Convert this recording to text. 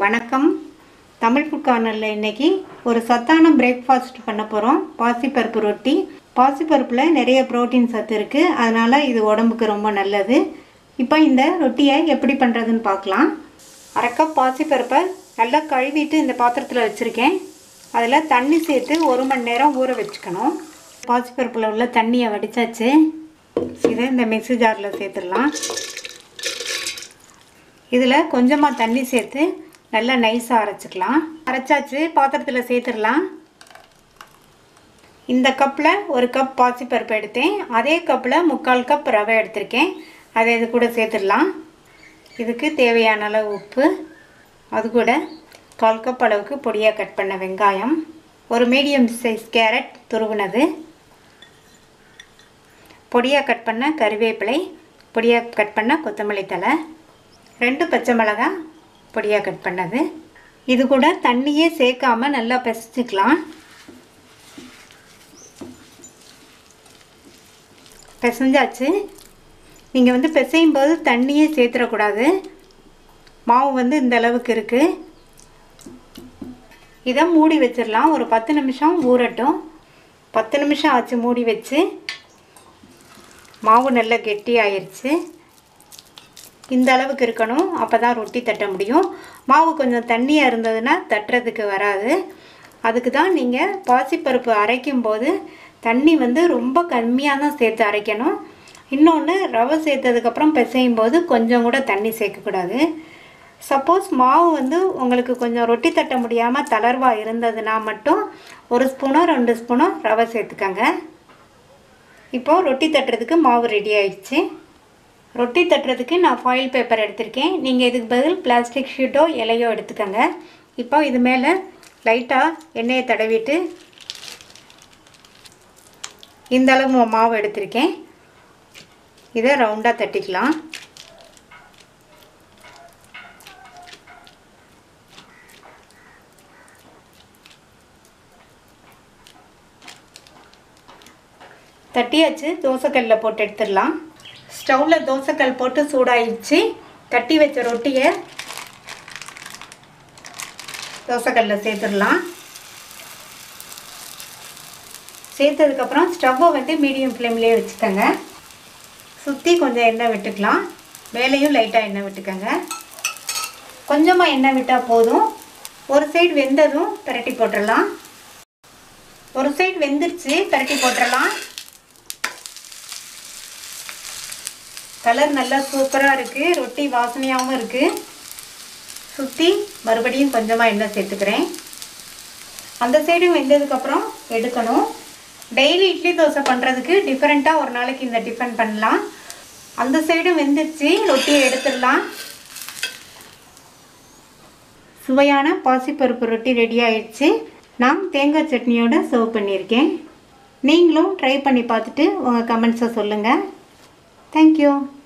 வணக்கம் தமிழ் ஃபுட் கார்னரில் இன்னைக்கு ஒரு சத்தான பிரேக்ஃபாஸ்ட் பண்ண போகிறோம் பாசிப்பருப்பு ரொட்டி பாசிப்பருப்பில் நிறைய புரோட்டீன் சத்து இருக்குது அதனால் இது உடம்புக்கு ரொம்ப நல்லது இப்போ இந்த ரொட்டியை எப்படி பண்ணுறதுன்னு பார்க்கலாம் அரை கப் பாசிப்பருப்பை நல்லா கழுவிட்டு இந்த பாத்திரத்தில் வச்சுருக்கேன் அதில் தண்ணி சேர்த்து ஒரு மணி நேரம் ஊற வச்சுக்கணும் பாசிப்பருப்பில் உள்ள தண்ணியை வடித்தாச்சு இதை இந்த மிக்ஸி ஜாரில் சேர்த்துடலாம் இதில் கொஞ்சமாக தண்ணி சேர்த்து நல்லா நைஸாக அரைச்சிக்கலாம் அரைச்சாச்சு பாத்திரத்தில் சேர்த்துடலாம் இந்த கப்பில் ஒரு கப் பாசிப்பருப்பு எடுத்தேன் அதே கப்பில் முக்கால் கப் ரவை எடுத்திருக்கேன் அதை இது கூட சேர்த்துடலாம் இதுக்கு தேவையான அளவு உப்பு அது கூட கால் கப் அளவுக்கு பொடியாக கட் பண்ண வெங்காயம் ஒரு மீடியம் சைஸ் கேரட் துருவினது பொடியாக கட் பண்ண கருவேப்பிலை பொடியாக கட் பண்ண கொத்தமல்லி தழை ரெண்டு பச்சை மிளகாய் பொடியாக கட் பண்ணது இது கூட தண்ணியே சேர்க்காம நல்லா பிசைச்சிக்கலாம் பிசைஞ்சாச்சு நீங்கள் வந்து பிசையும் போது தண்ணியே சேர்த்துடக்கூடாது மாவு வந்து இந்த அளவுக்கு இருக்குது இதை மூடி வச்சிடலாம் ஒரு பத்து நிமிஷம் ஊறட்டும் பத்து நிமிஷம் ஆச்சு மூடி வச்சு மாவு நல்லா கெட்டி ஆயிடுச்சு இந்த அளவுக்கு இருக்கணும் அப்போ தான் ரொட்டி தட்ட முடியும் மாவு கொஞ்சம் தண்ணியாக இருந்ததுன்னா தட்டுறதுக்கு வராது அதுக்கு தான் நீங்கள் பாசிப்பருப்பு அரைக்கும் போது தண்ணி வந்து ரொம்ப கம்மியாக தான் சேர்த்து அரைக்கணும் இன்னொன்று ரவை சேர்த்ததுக்கப்புறம் பிசையும் போது கொஞ்சம் கூட தண்ணி சேர்க்கக்கூடாது சப்போஸ் மாவு வந்து உங்களுக்கு கொஞ்சம் ரொட்டி தட்ட முடியாமல் தளர்வாக இருந்ததுன்னா மட்டும் ஒரு ஸ்பூனோ ரெண்டு ஸ்பூனோ ரவை சேர்த்துக்கங்க இப்போது ரொட்டி தட்டுறதுக்கு மாவு ரெடி ஆயிடுச்சு ரொட்டி தட்டுறதுக்கு நான் ஃபாயில் பேப்பர் எடுத்திருக்கேன் நீங்கள் இதுக்கு பதில் பிளாஸ்டிக் ஷீட்டோ இலையோ எடுத்துக்கோங்க இப்போ இது மேலே லைட்டாக எண்ணெயை தடவிட்டு இந்த அளவு மாவு எடுத்திருக்கேன் இதை ரவுண்டாக தட்டிக்கலாம் தட்டியாச்சு தோசைக்கல்லில் போட்டு எடுத்துடலாம் ஸ்டவ்வில் தோசைக்கல் போட்டு சூடாயிடுச்சு தட்டி வச்ச ரொட்டியை தோசைக்கல்லில் சேர்த்துடலாம் சேர்த்ததுக்கப்புறம் ஸ்டவ்வை வந்து மீடியம் ஃப்ளேம்லேயே வச்சுக்கோங்க சுற்றி கொஞ்சம் எண்ணெய் விட்டுக்கலாம் மேலேயும் லைட்டாக எண்ணெய் விட்டுக்கோங்க கொஞ்சமாக எண்ணெய் விட்டால் போதும் ஒரு சைடு வெந்ததும் பிரட்டி போட்டுடலாம் ஒரு சைடு வெந்துருச்சு பிரட்டி போட்டுடலாம் கலர் நல்லா சூப்பராக இருக்குது ரொட்டி வாசனையாகவும் இருக்குது சுற்றி மறுபடியும் கொஞ்சமாக எண்ணெய் சேர்த்துக்கிறேன் அந்த சைடும் வெந்ததுக்கப்புறம் எடுக்கணும் டெய்லி இட்லி தோசை பண்ணுறதுக்கு டிஃப்ரெண்ட்டாக ஒரு நாளைக்கு இந்த டிஃபன் பண்ணலாம் அந்த சைடும் வெந்துருச்சு ரொட்டியை எடுத்துடலாம் சுவையான பாசிப்பருப்பு ரொட்டி ரெடி ஆயிடுச்சு நான் தேங்காய் சட்னியோட சர்வ் பண்ணியிருக்கேன் நீங்களும் ட்ரை பண்ணி பார்த்துட்டு உங்கள் கமெண்ட்ஸை சொல்லுங்கள் தேங்க்யூ